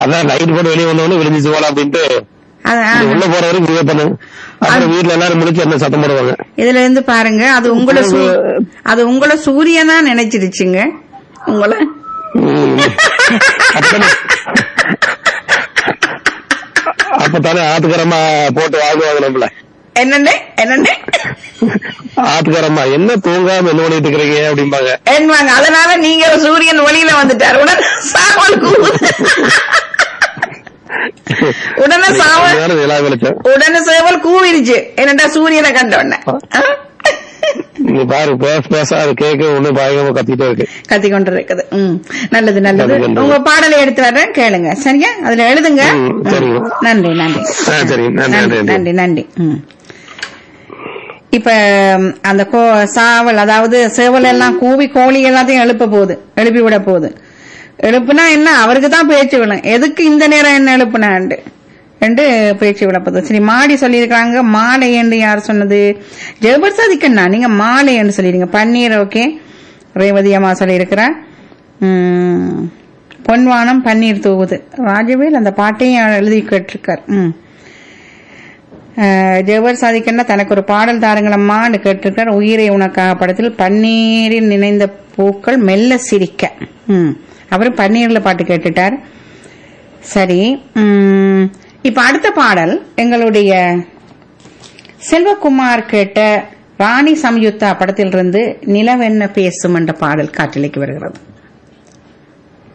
அதான் லைட் போட்டு வெளியே வந்தவொடனே விழுந்துச்சு போல அப்படின்ட்டு அது, ஆ, இது உள்ள போற வரைக்கும் விவேக் பண்ணு அப்புறம் வீட்டுல எல்லாரும் முடிச்சு என்ன சத்தம் போடுவாங்க இதுல இருந்து பாருங்க அது உங்களை சூ- அது உங்களை சூரியனா நினைச்சிருச்சுங்க உங்களை ம். அப்பதானே அப்பதானே ஆத்துக்கரமா போட்டு வாங்குவாங்க நம்மள என்னண்டு என்னண்டு ஆத்துக்கரமா என்ன தூங்காம என்ன பண்ணிட்டு இருக்கிறீங்க அப்படிம்பாங்க என்னவாங்க அதனால நீங்க சூரியன் ஒளியில வந்துட்டார் உடனே சாவல் கூவுது உடனே சாவல் சரியான நிலா வெளிச்சம் உடனே சேவல் கூவிருச்சு என்னடா சூரியனை கண்ட உடனே ஆ? நீங்க பாரு பேச பேச அது கேட்க ஒண்ணு பயங்கரமா கத்திட்டே இருக்கு கத்தி கொண்டு இருக்குது ம் நல்லது நல்லது கத்திக்கொண்டு. உங்க பாடலை எடுத்து வர்றேன் கேளுங்க சரியா அதுல எழுதுங்க ம், சரிங்க. நன்றி நன்றி ஆ, சரி நன்றி நன்றி நன்றி நன்றி நன்றி ம். இப்ப ம், அந்த கோ சாவல் அதாவது சேவல் எல்லாம் கூவி கோழி எல்லாத்தையும் எழுப்ப போகுது எழுப்பி விட போகுது எழுப்புனா என்ன அவருக்கு தான் பேச்சு விடும் எதுக்கு இந்த நேரம் என்ன எழுப்புனாண்டு என்று பேச்சு விடப்போகுது சரி மாடி சொல்லியிருக்காங்க மாலை என்று யார் சொன்னது ஜெபர்சாதிக்கண்ணா நீங்க மாலை என்று சொல்லிடுங்க பன்னீர் ஓகே ரேவதி அம்மா சொல்லியிருக்கிறா ம், பொன்வானம் பன்னீர் தூவுது ராஜவேல் அந்த பாட்டையும் எழுதி கேட்டிருக்கார் ம் ஜெவர் சாதிக்கன்னா தனக்கு ஒரு பாடல் தாருங்களம்மான்னு கேட்டிருக்கார் உயிரை உனக்காக படத்தில் பன்னீரில் நினைந்த பூக்கள் மெல்ல சிரிக்க ம் அவரும் பன்னீர்ல பாட்டு கேட்டுட்டார் சரி ம், இப்ப அடுத்த பாடல் எங்களுடைய செல்வகுமார் கேட்ட ராணி சம்யுக்தா படத்திலிருந்து நிலவென்ன பேசும் என்ற பாடல் காற்றலைக்கு வருகிறது